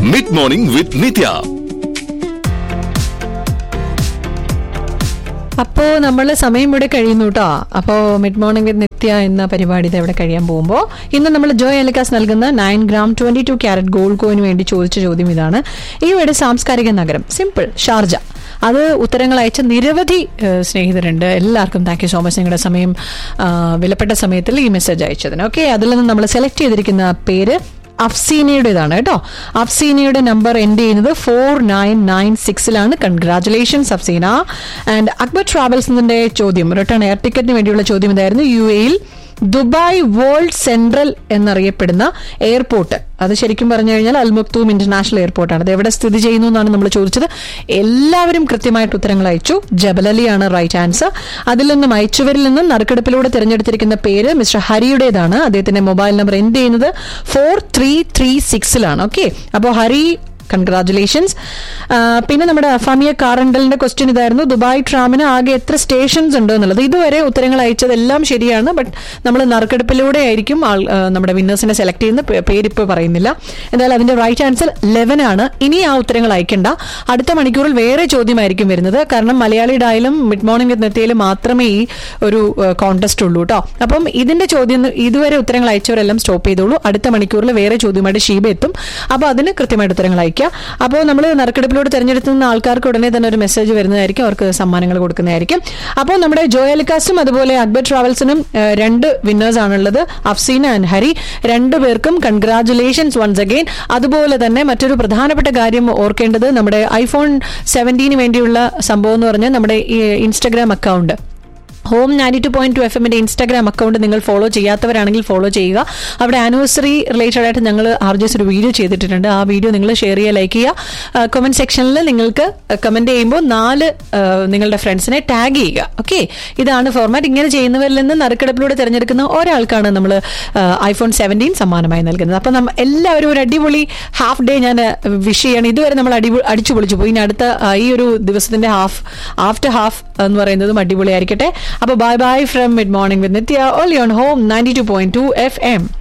mid morning with നിത്യ അപ്പോ നമ്മൾ സമയം ഇവിടെ കഴിയുന്നു കേട്ടോ അപ്പോ മിഡ് മോർണിംഗ് വിത്ത് നിത്യ എന്ന പരിപാടി ഇത് ഇവിടെ കഴിയാൻ പോകുമ്പോൾ ഇന്ന് നമ്മൾ ജോയ് എലിക്കാസ് നൽകുന്ന nine gram twenty two carat gold കോയിന് വേണ്ടി ചോദിച്ച ചോദ്യം ഇതാണ് ഈ ഇവിടെ സാംസ്കാരിക നഗരം സിമ്പിൾ ഷാർജ അത് ഉത്തരങ്ങൾ അയച്ച നിരവധി ഏഹ്, സ്നേഹിതരുണ്ട് എല്ലാവർക്കും താങ്ക് യു സോ മച്ച് നിങ്ങളുടെ സമയം ആ, വിലപ്പെട്ട സമയത്തിൽ ഈ മെസ്സേജ് അയച്ചതിന് ഓക്കെ അതിൽ നിന്ന് നമ്മൾ സെലക്ട് ചെയ്തിരിക്കുന്ന പേര് അഫ്സീനയുടേതാണ് കേട്ടോ അഫ്സീനയുടെ നമ്പർ എൻഡ് ചെയ്യുന്നത് ഫോർ നയൻ നയൻ സിക്സിലാണ് കൺഗ്രാറ്റുലേഷൻസ് അഫ്സീന ആൻഡ് അക്ബർ ട്രാവൽസിന്റെ ചോദ്യം റിട്ടേൺ എയർ ടിക്കറ്റിന് വേണ്ടിയുള്ള ചോദ്യം ഇതായിരുന്നു യു എയിൽ ദുബായ് വേൾഡ് സെൻട്രൽ എന്നറിയപ്പെടുന്ന എയർപോർട്ട് അത് ശരിക്കും പറഞ്ഞു കഴിഞ്ഞാൽ അൽമക്തൂം ഇന്റർനാഷണൽ എയർപോർട്ടാണ് അത് എവിടെ സ്ഥിതി ചെയ്യുന്നു എന്നാണ് നമ്മൾ ചോദിച്ചത് എല്ലാവരും കൃത്യമായിട്ട് ഉത്തരങ്ങൾ അയച്ചു ജബലലിയാണ് റൈറ്റ് ആൻസർ അതിൽ നിന്നും അയച്ചവരിൽ നിന്നും നറുക്കെടുപ്പിലൂടെ തിരഞ്ഞെടുത്തിരിക്കുന്ന പേര് മിസ്റ്റർ ഹരിയുടേതാണ് അദ്ദേഹത്തിന്റെ മൊബൈൽ നമ്പർ എൻഡ് ചെയ്യുന്നത് ഫോർ ത്രീ ത്രീ സിക്സിലാണ് ഓക്കെ അപ്പോൾ ഹരി കൺഗ്രാറ്റുലേഷൻസ് പിന്നെ നമ്മുടെ അഫാമിയ കാറണ്ടലിന്റെ ക്വസ്റ്റ്യൻ ഇതായിരുന്നു ദുബായ് ട്രാമിന് ആകെ എത്ര സ്റ്റേഷൻസ് ഉണ്ട് എന്നുള്ളത് ഇതുവരെ ഉത്തരങ്ങൾ അയച്ചതെല്ലാം ശരിയാണ് ബട്ട് നമ്മൾ നറുക്കെടുപ്പിലൂടെ ആയിരിക്കും ആൾ ആ, നമ്മുടെ വിന്നേഴ്സിനെ സെലക്ട് ചെയ്യുന്ന പേ- പേരിപ്പോൾ പറയുന്നില്ല എന്തായാലും അതിന്റെ റൈറ്റ് ആൻസർ ലെവൻ ആണ് ഇനി ആ ഉത്തരങ്ങൾ അയക്കേണ്ട അടുത്ത മണിക്കൂറിൽ വേറെ ചോദ്യമായിരിക്കും വരുന്നത് കാരണം മലയാളി ഡായാലും മിഡ് മോർണിംഗ് വിത്ത് നെത്തയിലും മാത്രമേ ഈ ഒരു കോൺടെസ്റ്റ് ഉള്ളൂ കേട്ടോ അപ്പം ഇതിന്റെ ചോദ്യം ഇതുവരെ ഉത്തരങ്ങൾ അയച്ചവരെല്ലാം സ്റ്റോപ്പ് ചെയ്തോളൂ അടുത്ത മണിക്കൂറിൽ വേറെ ചോദ്യമായിട്ട് ഷീബ എത്തും അപ്പോൾ അതിന് കൃത്യമായിട്ട് ഉത്തരങ്ങൾ അയക്കുക അപ്പോൾ നമ്മൾ നറുക്കെടുപ്പിലൂടെ തിരഞ്ഞെടുക്കുന്ന ആൾക്കാർക്ക് ഉടനെ തന്നെ ഒരു മെസ്സേജ് വരുന്നതായിരിക്കും അവർക്ക് സമ്മാനങ്ങൾ കൊടുക്കുന്നതായിരിക്കും അപ്പോൾ നമ്മുടെ ജോയലിക്കാസും അതുപോലെ അക്ബർ ട്രാവൽസിനും ഏഹ്, രണ്ട് വിന്നേഴ്സ് ആണുള്ളത് അഫ്സീന ആൻഡ് ഹരി രണ്ടു പേർക്കും കൺഗ്രാറ്റുലേഷൻസ് വൺസ് അഗെയിൻ അതുപോലെ തന്നെ മറ്റൊരു പ്രധാനപ്പെട്ട കാര്യം ഓർക്കേണ്ടത് നമ്മുടെ ഐഫോൺ സെവൻറ്റീന് വേണ്ടിയുള്ള സംഭവം എന്ന് പറഞ്ഞാൽ നമ്മുടെ ഈ Instagram account home ninety two point two F എമ്മിന്റെ ഇൻസ്റ്റാഗ്രാം അക്കൗണ്ട് നിങ്ങൾ ഫോളോ ചെയ്യാത്തവരാണെങ്കിൽ ഫോളോ ചെയ്യുക അവിടെ ആനിവേഴ്സറി റിലേറ്റഡ് ആയിട്ട് ഞങ്ങൾ ആർ ജി എസ് ഒരു വീഡിയോ ചെയ്തിട്ടുണ്ട് ആ വീഡിയോ നിങ്ങൾ ഷെയർ ചെയ്യുക ലൈക്ക് ചെയ്യുക കമന്റ് സെക്ഷനിൽ നിങ്ങൾക്ക് കമന്റ് ചെയ്യുമ്പോൾ നാല് ആ, നിങ്ങളുടെ ഫ്രണ്ട്സിനെ ടാഗ് ചെയ്യുക ഓക്കെ ഇതാണ് ഫോർമാറ്റ് ഇങ്ങനെ ചെയ്യുന്നവരിൽ നിന്ന് നറുക്കെടുപ്പിലൂടെ തിരഞ്ഞെടുക്കുന്ന ഒരാൾക്കാണ് നമ്മൾ ഐഫോൺ സെവൻറ്റീൻ സമ്മാനമായി നൽകുന്നത് അപ്പം നമ്മ എല്ലാവരും ഒരു അടിപൊളി ഹാഫ് ഡേ ഞാൻ വിഷ് ചെയ്യണം ഇതുവരെ നമ്മൾ അടിപൊളി അടിച്ചു പൊളിച്ചു പോയി ഇനി അടുത്ത ആ, ഈ ഒരു ദിവസത്തിന്റെ ഹാഫ് ആഫ്റ്റർ ഹാഫ് എന്ന് പറയുന്നതും അടിപൊളിയായിരിക്കട്ടെ അപ്പോൾ bye bye from mid morning with Nithya only on home ninety two point two F M